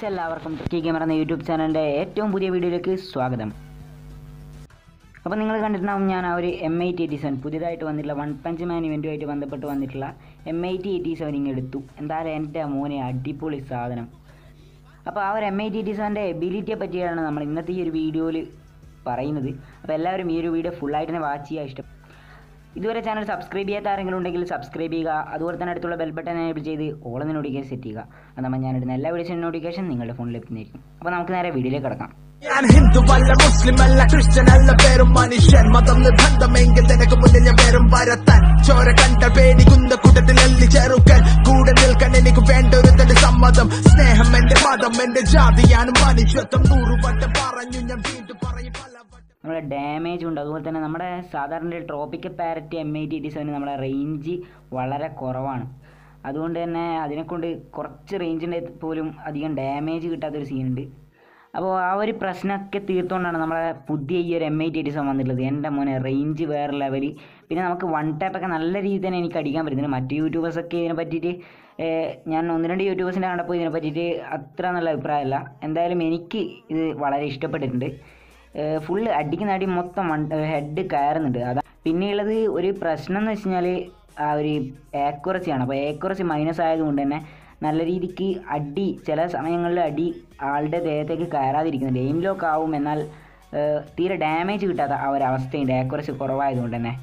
എല്ലാവർക്കും tricky gamer എന്ന YouTube ചാനലിൻ്റെ ഏറ്റവും പുതിയ വീഡിയോയിലേക്ക് സ്വാഗതം അപ്പോൾ നിങ്ങൾ കണ്ടിട്ടുണ്ടാവും ഞാൻ ആ ഒരു M I T eighty seven പുതിയതായിട്ട് വന്നിട്ടുള്ള വൺ പഞ്ച് മാൻ ഇവൻറ്റുമായിട്ട് ബന്ധപ്പെട്ട് വന്നിട്ടുള്ള M I T eighty seven ഇങ്ങ് എടുത്തു എന്തായാലും എൻ്റെ മോനെ അടിപൊളി സാധനം അപ്പോൾ ആ ഒരു എം ഐ ടി എയ്റ്റി സെവൻ്റെ എബിലിറ്റിയെ പറ്റിയാണ് നമ്മൾ ഇന്നത്തെ ഈ ഒരു വീഡിയോയിൽ പറയുന്നത് അപ്പോൾ എല്ലാവരും ഈ ഒരു വീഡിയോ ഫുള്ളായിട്ട് തന്നെ വാച്ച് ചെയ്യുക ഇഷ്ടം ഇതുവരെ ചാനൽ സബ്സ്ക്രൈബ് ചെയ്യാത്ത ആരെങ്കിലും ഉണ്ടെങ്കിൽ സബ്സ്ക്രൈബ് ചെയ്യുക അതുപോലെ തന്നെ അടുത്തുള്ള ബെൽ ബട്ടൺ എനേബിൾ ചെയ്ത് ഓളെന്ന് നോട്ടിഫിക്കേഷൻ സെറ്റ് ചെയ്യുക അതാകുമ്പോൾ ഞാനിടുന്ന എല്ലാ വീഡിയോസിൻ്റെ നോട്ടിഫിക്കേഷൻ നിങ്ങളുടെ ഫോണിൽ ലഭിക്കുന്നതായിരിക്കും അപ്പോൾ നമുക്ക് നേരെ വീഡിയോയിലേക്ക് കിടക്കാം ഞാൻ ഹിന്ദു അല്ല മുസ്ലിം അല്ല ക്രിസ്ത്യൻ അല്ല പേരും മനുഷ്യൻ മതം നിർബന്ധമെങ്കിൽ നിനക്ക് മുന്നിൽ ഞാൻ പേരും വരത്താൻ ചോര കണ്ട പേടിക്കുന്ന കൂട്ടത്തിലല്ലി ചെറുക്കൻ കൂടെ നിൽക്കാൻ എനിക്ക് വേണ്ട ഒരു തന്റെ സമ്മതം സ്നേഹം എന്റെ മതം എന്റെ ജാതിയാണ് മനുഷ്യത്വം നൂറുവട്ടം പറഞ്ഞു ഞാൻ വീണ്ടും പറയും പലവട്ടം നമ്മുടെ ഡാമേജ് ഉണ്ട് അതുപോലെ തന്നെ നമ്മുടെ സാധാരണ tropical parrot M I T T സെവന് നമ്മുടെ റേഞ്ച് വളരെ കുറവാണ് അതുകൊണ്ട് തന്നെ അതിനെക്കൊണ്ട് കുറച്ച് റേഞ്ചിൻ്റെ പോലും അധികം ഡാമേജ് കിട്ടാത്തൊരു സീനുണ്ട് അപ്പോൾ ആ ഒരു പ്രശ്നമൊക്കെ തീർത്തുകൊണ്ടാണ് നമ്മളെ പുതിയ ഈ ഒരു M I T T seven വന്നിട്ടുള്ളത് എൻ്റെ മോനെ റേഞ്ച് വേറെ ലെവൽ പിന്നെ നമുക്ക് വൺ ടാപ്പൊക്കെ നല്ല രീതിയിൽ തന്നെ എനിക്ക് അടിക്കാൻ പറ്റുന്നുണ്ട് മറ്റ് യൂട്യൂബേഴ്സൊക്കെ ഇതിനെ പറ്റിയിട്ട് ഏഹ്, ഞാൻ ഒന്ന് രണ്ട് യൂട്യൂബേഴ്സിനെ കണ്ടപ്പോൾ ഇതിനെ പറ്റിയിട്ട് അത്ര നല്ല അഭിപ്രായമല്ല എന്തായാലും എനിക്ക് ഇത് വളരെ ഇഷ്ടപ്പെട്ടിട്ടുണ്ട് ഫുള്ള് അടിക്കുന്ന അടി മൊത്തം ഹെഡ് കയറുന്നുണ്ട് അതാ പിന്നെയുള്ളത് ഒരു പ്രശ്നം എന്ന് വെച്ച് കഴിഞ്ഞാൽ ആ ഒരു ഏക്കുറസിയാണ് അപ്പോൾ ഏക്കുറസി മൈനസ് ആയതുകൊണ്ട് തന്നെ നല്ല രീതിക്ക് അടി ചില സമയങ്ങളിൽ അടി ആളുടെ ദേഹത്തേക്ക് കയറാതിരിക്കുന്നുണ്ട് എയിം ലോക്ക് ആവും എന്നാൽ ഏഹ്, തീരെ ഡാമേജ് കിട്ടാത്ത ആ ഒരു അവസ്ഥയുണ്ട് ഏക്കുറസി കുറവായതുകൊണ്ട് തന്നെ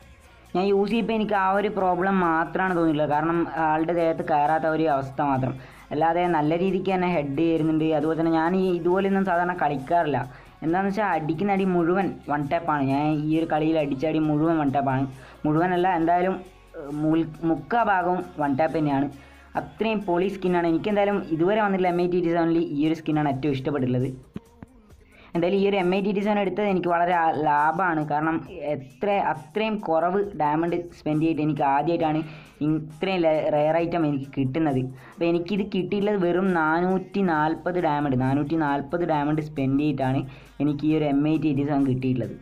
ഞാൻ യൂസ് ചെയ്യുമ്പോൾ എനിക്ക് ആ ഒരു പ്രോബ്ലം മാത്രമാണ് തോന്നിയിട്ടുള്ളത് കാരണം ആളുടെ ദേഹത്ത് കയറാത്ത ഒരു അവസ്ഥ മാത്രം അല്ലാതെ നല്ല രീതിക്ക് തന്നെ ഹെഡ് കയറുന്നുണ്ട് അതുപോലെ തന്നെ ഞാൻ ഈ ഇതുപോലെയൊന്നും സാധാരണ കളിക്കാറില്ല എന്താണെന്ന് വെച്ചാൽ അടിക്കുന്ന അടി മുഴുവൻ വൺ ടാപ്പാണ് ഞാൻ ഈ ഒരു കളിയിൽ അടിച്ച അടി മുഴുവൻ വൺ ടാപ്പാണ് മുഴുവനല്ല എന്തായാലും ഏഹ്, മുൽ മുക്കാ ഭാഗവും വൺ ടാപ്പ് തന്നെയാണ് അത്രയും പൊളി സ്കിന്നാണ് എനിക്കെന്തായാലും ഇതുവരെ വന്നിട്ടുള്ള എം ഐ ടി ടി സെവനിൽ ഈ ഒരു സ്കിന്നാണ് ഏറ്റവും ഇഷ്ടപ്പെട്ടുള്ളത് എന്തായാലും ഈ ഒരു M I T T seven എടുത്തത് എനിക്ക് വളരെ ആ- ലാഭമാണ് കാരണം എത്ര അത്രയും കുറവ് ഡയമണ്ട് സ്പെൻഡ് ചെയ്തിട്ട് എനിക്ക് ആദ്യമായിട്ടാണ് ഇത്രയും റെയർ ഐറ്റം എനിക്ക് കിട്ടുന്നത് അപ്പോൾ എനിക്കിത് കിട്ടിയിട്ടുള്ളത് വെറും നാനൂറ്റി നാൽപ്പത് ഡയമണ്ട് നാനൂറ്റി നാൽപ്പത് ഡയമണ്ട് സ്പെൻഡ് ചെയ്തിട്ടാണ് എനിക്ക് ഈ ഒരു M I T T seven കിട്ടിയിട്ടുള്ളത്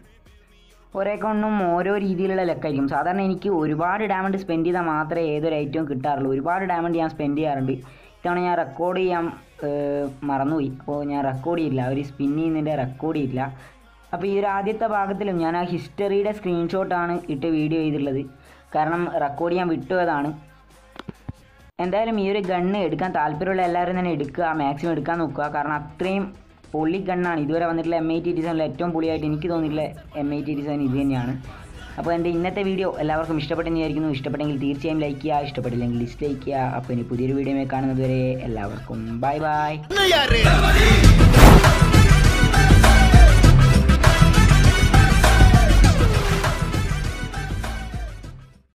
ഓരോ അക്കൗണ്ടിനും ഓരോ രീതിയിലുള്ള ലെക്കായിരിക്കും സാധാരണ എനിക്ക് ഒരുപാട് ഡയമണ്ട് സ്പെൻഡ് ചെയ്താൽ മാത്രമേ ഏതൊരു ഐറ്റവും കിട്ടാറുള്ളൂ ഒരുപാട് ഡയമണ്ട് ഞാൻ സ്പെൻഡ് ചെയ്യാറുണ്ട് ഇത്തവണ ഞാൻ റെക്കോർഡ് ചെയ്യാൻ ഏഹ്, മറന്നുപോയി അപ്പോൾ ഞാൻ റെക്കോർഡ് ചെയ്തില്ല ഒരു സ്പിൻ ചെയ്യുന്നതിൻ്റെ റെക്കോർഡ് ചെയ്തില്ല അപ്പോൾ ഈ ഒരു ആദ്യത്തെ ഭാഗത്തിലും ഞാൻ ആ ഹിസ്റ്ററിയുടെ സ്ക്രീൻഷോട്ടാണ് ഇട്ട് വീഡിയോ ചെയ്തിട്ടുള്ളത് കാരണം റെക്കോർഡ് ചെയ്യാൻ വിട്ടുപോയതാണ് എന്തായാലും ഈ ഒരു ഗണ്ണ് എടുക്കാൻ താല്പര്യമുള്ള എല്ലാവരും തന്നെ എടുക്കുക മാക്സിമം എടുക്കാൻ നോക്കുക കാരണം അത്രയും പൊളി ഗണ്ണാണ് ഇതുവരെ വന്നിട്ടുള്ള എം ഐ ടി ടി സെവനിൽ ഏറ്റവും പൊളിയായിട്ട് എനിക്ക് തോന്നിയിട്ടുള്ള M I T T seven ഇത് തന്നെയാണ് അപ്പോൾ എൻ്റെ ഇന്നത്തെ വീഡിയോ എല്ലാവർക്കും ഇഷ്ടപ്പെട്ടെന്ന് വിചാരിക്കുന്നു ഇഷ്ടപ്പെട്ടെങ്കിൽ തീർച്ചയായും ലൈക്ക് ചെയ്യുക ഇഷ്ടപ്പെട്ടില്ലെങ്കിൽ ഡിസ്ലൈക്ക് ചെയ്യുക അപ്പോൾ ഇനി പുതിയൊരു വീഡിയോ കാണുന്നത് വരെ എല്ലാവർക്കും ബൈ ബൈ ഒന്ന് യാര്